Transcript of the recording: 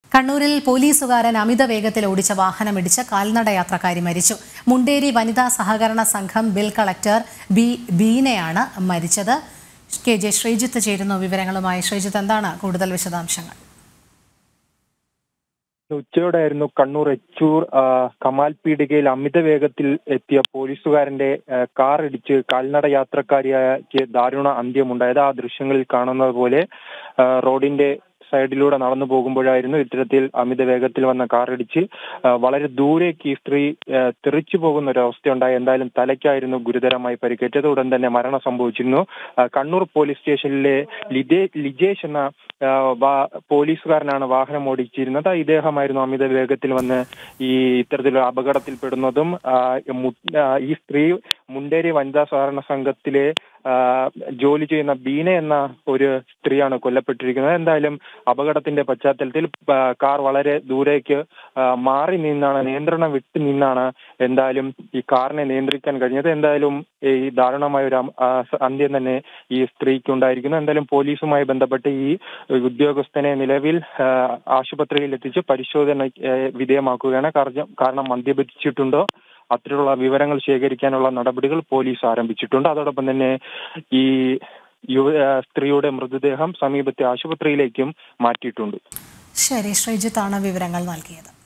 കണ്ണൂരിൽ പോലീസുകാരൻ അമിത വേഗത്തിൽ ഓടിച്ച വാഹനമിടിച്ച് കാൽനട യാത്രക്കാരി മരിച്ചു മുണ്ടേരി വനിതാ സഹകരണ സംഘം ബിൽ കളക്ടർ ബി ബീനയാണ് മരിച്ചത് കെ ജെ ശ്രീജിത്ത് ചേരുന്നു വിവരങ്ങളുമായി ശ്രീജിത്ത് എന്താണ് കൂടുതൽ വിശദാംശങ്ങൾ ഉച്ചയോടെയായിരുന്നു കണ്ണൂർ എച്ചൂർ ആ, കമാൽ പീടികയിൽ അമിത വേഗത്തിൽ എത്തിയ പോലീസുകാരന്റെ ആ, കാർ ഇടിച്ച് കാൽനട യാത്രക്കാരിക്ക് ദാരുണ അന്ത്യമുണ്ടായത് ആ ദൃശ്യങ്ങളിൽ കാണുന്നത് പോലെ ആ, റോഡിന്റെ സൈഡിലൂടെ നടന്നു പോകുമ്പോഴായിരുന്നു ഇത്തരത്തിൽ അമിത വേഗത്തിൽ വന്ന കാർ ഇടിച്ച് ആ, വളരെ ദൂരേക്ക് ഈ സ്ത്രീ ആ, തെറിച്ചു പോകുന്ന ഒരു അവസ്ഥയുണ്ടായി എന്തായാലും തലയ്ക്കായിരുന്നു ഗുരുതരമായി പരിക്കേറ്റത് ഉടൻ തന്നെ മരണം സംഭവിച്ചിരുന്നു ആ, കണ്ണൂർ പോലീസ് സ്റ്റേഷനിലെ ലിജേ ലിജേഷ് എന്ന ആ, വാ- പോലീസുകാരനാണ് വാഹനം ഓടിച്ചിരുന്നത് ഇദ്ദേഹമായിരുന്നു അമിത വേഗത്തിൽ വന്ന് ഈ ഇത്തരത്തിലുള്ള അപകടത്തിൽപ്പെടുന്നതും ആ, മു- ആ, ഈ സ്ത്രീ മുണ്ടേരി വനിതാ സഹകരണ സംഘത്തിലെ ആ, ജോലി ചെയ്യുന്ന ബീന എന്ന ഒരു സ്ത്രീയാണ് കൊല്ലപ്പെട്ടിരിക്കുന്നത് എന്തായാലും അപകടത്തിന്റെ പശ്ചാത്തലത്തിൽ ആ, കാർ വളരെ ദൂരേക്ക് ആ, മാറി നിന്നാണ് നിയന്ത്രണം വിട്ട് നിന്നാണ് എന്തായാലും ഈ കാറിനെ നിയന്ത്രിക്കാൻ കഴിഞ്ഞത് എന്തായാലും ഈ ദാരുണമായ ഒരു അം- ആ, സ- അന്ത്യം തന്നെ ഈ സ്ത്രീക്ക് ഉണ്ടായിരിക്കുന്നു എന്തായാലും പോലീസുമായി ബന്ധപ്പെട്ട് ഈ ഉദ്യോഗസ്ഥനെ നിലവിൽ ആ, ആശുപത്രിയിൽ എത്തിച്ച് പരിശോധന ആ, വിധേയമാക്കുകയാണ് കാരണം- കാരണം മദ്യപിച്ചിട്ടുണ്ടോ അത്തരമുള്ള വിവരങ്ങൾ ശേഖരിക്കാനുള്ള നടപടികൾ പോലീസ് ആരംഭിച്ചിട്ടുണ്ട് അതോടൊപ്പം തന്നെ ഈ യുവ ആ, സ്ത്രീയുടെ മൃതദേഹം സമീപത്തെ ആശുപത്രിയിലേക്കും മാറ്റിയിട്ടുണ്ട് ശരി ശ്രീജിത്താണ് വിവരങ്ങൾ നൽകിയത്